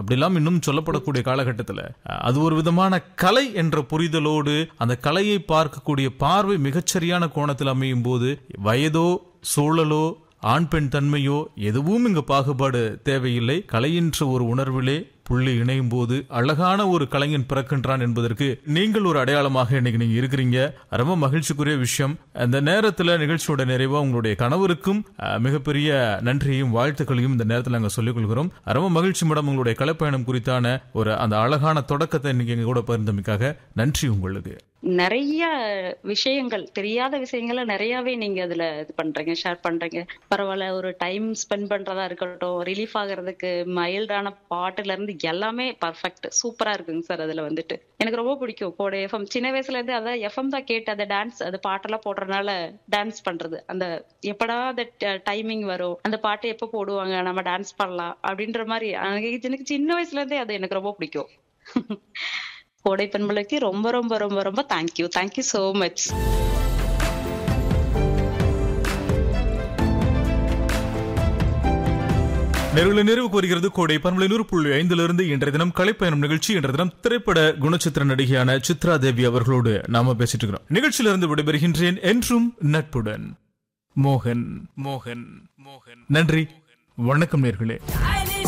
அப்படிலாம் இன்னும் சொல்லப்படக்கூடிய காலகட்டத்தில் அது ஒரு விதமான கலை என்ற புரிதலோடு அந்த கலையை பார்க்கக்கூடிய பார்வை மிகச்சரியான கோணத்தில் அமையும் போது வயதோ சூழலோ ஆண் பெண் தன்மையோ எதுவும் இங்கு பாகுபாடு தேவையில்லை கலையின்ற ஒரு உணர்விலே புள்ளி இணையும் போது அழகான ஒரு கலைஞன் பிறக்கின்றான் என்பதற்கு நீங்கள் ஒரு அடையாளமாக இன்னைக்கு நீங்க இருக்கிறீங்க ரொம்ப மகிழ்ச்சிக்குரிய விஷயம் அந்த நேரத்துல நிகழ்ச்சியோட நிறைவா உங்களுடைய கணவருக்கும் அஹ், மிகப்பெரிய நன்றியையும் வாழ்த்துக்களையும் இந்த நேரத்தில் நாங்கள் சொல்லிக் கொள்கிறோம் ரொம்ப மகிழ்ச்சி மேடம் உங்களுடைய கலைப்பயணம் குறித்தான ஒரு அந்த அழகான தொடக்கத்தை இன்னைக்கு எங்க கூட பகிர்ந்தமைக்காக நன்றி உங்களுக்கு நிறைய விஷயங்கள் தெரியாத விஷயங்களை நிறையவே நீங்க அதுல இது பண்றீங்க ஷேர் பண்றீங்க பரவாயில்ல ஒரு டைம் ஸ்பெண்ட் பண்றதா இருக்கட்டும் ரிலீஃப் ஆகுறதுக்கு மைல்டான பாட்டுல இருந்து எல்லாமே பர்ஃபெக்ட் சூப்பரா இருக்குங்க சார் அதுல வந்துட்டு எனக்கு ரொம்ப பிடிக்கும் கோட எஃப்எம் சின்ன வயசுல இருந்து அதான் எஃப்எம் தான் கேட்டு அந்த டான்ஸ் அது பாட்டெல்லாம் போடுறதுனால டான்ஸ் பண்றது அந்த எப்படா அந்த டைமிங் வரும் அந்த பாட்டு எப்ப போடுவாங்க நம்ம டான்ஸ் பண்ணலாம் அப்படின்ற மாதிரி எனக்கு எனக்கு சின்ன வயசுல இருந்தே அது எனக்கு ரொம்ப பிடிக்கும் கோடை பெண்களுக்கு ரொம்ப ரொம்ப ரொம்ப ரொம்ப தேங்க்யூ தேங்க்யூ சோ மச் நெருவில் நிறைவுக்கு வருகிறது கோடை பன்மலை நூறு புள்ளி ஐந்திலிருந்து இன்றைய தினம் கலைப்பயணம் நிகழ்ச்சி இன்றைய தினம் திரைப்பட குணச்சித்திர நடிகையான சித்ரா தேவி அவர்களோடு நாம பேசிட்டு இருக்கிறோம் நிகழ்ச்சியிலிருந்து விடைபெறுகின்றேன் என்றும் நட்புடன் மோகன் மோகன் மோகன் நன்றி வணக்கம் நேர்களே I